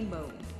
Rainbow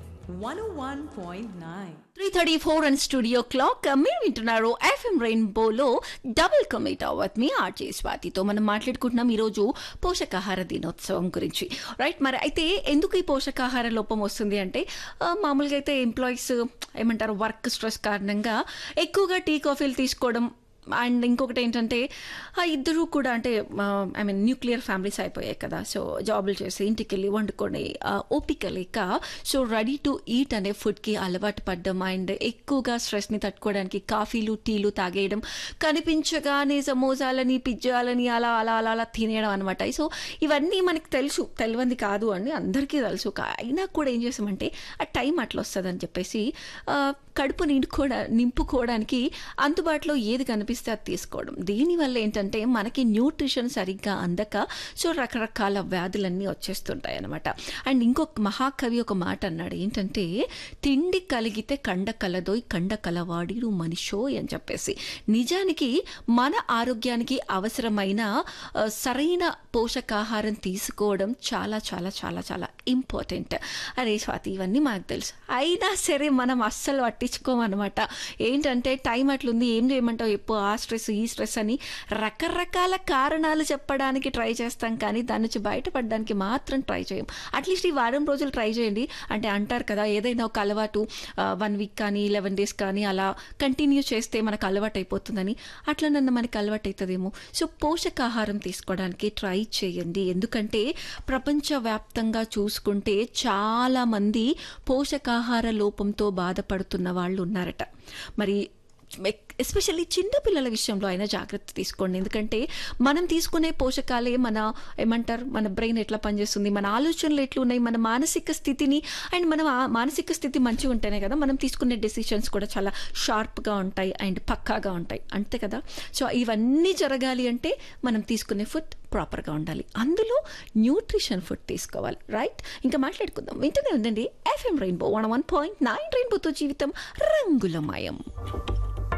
101.9. Three thirty four and studio clock మీరు వింటున్నారు FM రెయిన్బోలో డబుల్ కమిట్ అవ్వత్ మీ ఆర్జే స్వాతితో మనం మాట్లాడుకుంటున్నాం ఈరోజు పోషకాహార దినోత్సవం గురించి రైట్ మరి అయితే ఎందుకు ఈ పోషకాహార లోపం వస్తుంది అంటే ఆ, మామూలుగా అయితే ఎంప్లాయీస్ ఏమంటారు వర్క్ స్ట్రెస్ కారణంగా ఎక్కువగా టీ కాఫీలు తీసుకోవడం అండ్ ఇంకొకటి ఏంటంటే ఆ ఇద్దరు కూడా అంటే ఐ మీన్ న్యూక్లియర్ ఫ్యామిలీస్ అయిపోయాయి కదా సో జాబులు చేసి ఇంటికి వెళ్ళి వండుకొని ఆ, ఓపిక లేక సో రెడీ టు ఈట్ అనే ఫుడ్కి అలవాటు పడ్డం అండ్ ఎక్కువగా స్ట్రెస్ని తట్టుకోవడానికి కాఫీలు టీలు తాగేయడం కనిపించగానే సమోసాలని పిజ్జాలని అలా అలా అలా అలా తినేయడం అనమాట సో ఇవన్నీ మనకి తెలుసు తెలియంది కాదు అని అందరికీ తెలుసు కా- అయినా కూడా ఏం చేసామంటే ఆ టైం అట్లా వస్తుంది అని చెప్పేసి ఆ, కడుపు నిండుకోవడా నింపుకోవడానికి అందుబాటులో ఏది కనిపిస్తే అది తీసుకోవడం దీనివల్ల ఏంటంటే మనకి న్యూట్రిషన్ సరిగ్గా అందక సో రకరకాల వ్యాధులన్నీ వచ్చేస్తుంటాయి అనమాట అండ్ ఇంకొక మహాకవి ఒక మాట అన్నాడు ఏంటంటే తిండి కలిగితే కండ కలదోయ్ కండ కలవాడిరు మనిషోయ్ అని చెప్పేసి నిజానికి మన ఆరోగ్యానికి అవసరమైన ఆ, సరైన పోషకాహారం తీసుకోవడం చాలా చాలా చాలా చాలా ఇంపార్టెంట్ అరే స్వాతి ఇవన్నీ మాకు తెలుసు అయినా సరే మనం అస్సలు పట్టించుకోమన్నమాట ఏంటంటే టైం అట్లుంది ఏం చేయమంటావు ఎప్పుడు ఆ స్ట్రెస్ ఈ స్ట్రెస్ అని రకరకాల కారణాలు చెప్పడానికి ట్రై చేస్తాం కానీ దాని నుంచి బయటపడడానికి మాత్రం ట్రై చేయం అట్లీస్ట్ ఈ వారం రోజులు ట్రై చేయండి అంటే అంటారు కదా ఏదైనా ఒక అలవాటు వన్ వీక్ కానీ లెవెన్ డేస్ కానీ అలా కంటిన్యూ చేస్తే మనకు అలవాటు అయిపోతుందని అట్లనన్నా మనకి అలవాటు అవుతుందేమో సో పోషకాహారం తీసుకోవడానికి ట్రై చేయండి ఎందుకంటే ప్రపంచవ్యాప్తంగా చూసుకుంటే చాలా మంది పోషకాహార లోపంతో బాధపడుతున్న వాళ్ళు ఉన్నారట మరి ఎస్పెషల్లీ చిన్న పిల్లల విషయంలో అయినా జాగ్రత్త తీసుకోండి ఎందుకంటే మనం తీసుకునే పోషకాలే మన ఏమంటారు మన బ్రెయిన్ ఎట్లా పనిచేస్తుంది మన ఆలోచనలు ఎట్లున్నాయి మన మానసిక స్థితిని అండ్ మన ఆ మానసిక స్థితి మంచిగా ఉంటేనే కదా మనం తీసుకునే డెసిషన్స్ కూడా చాలా షార్ప్గా ఉంటాయి అండ్ పక్కాగా ఉంటాయి అంతే కదా సో ఇవన్నీ జరగాలి అంటే మనం తీసుకునే ఫుడ్ ప్రాపర్గా ఉండాలి అందులో న్యూట్రిషన్ ఫుడ్ తీసుకోవాలి రైట్ ఇంకా మాట్లాడుకుందాం వింటూనే ఉండండి FM Rainbow one one point nine రెయిన్బోతో జీవితం రంగులమయం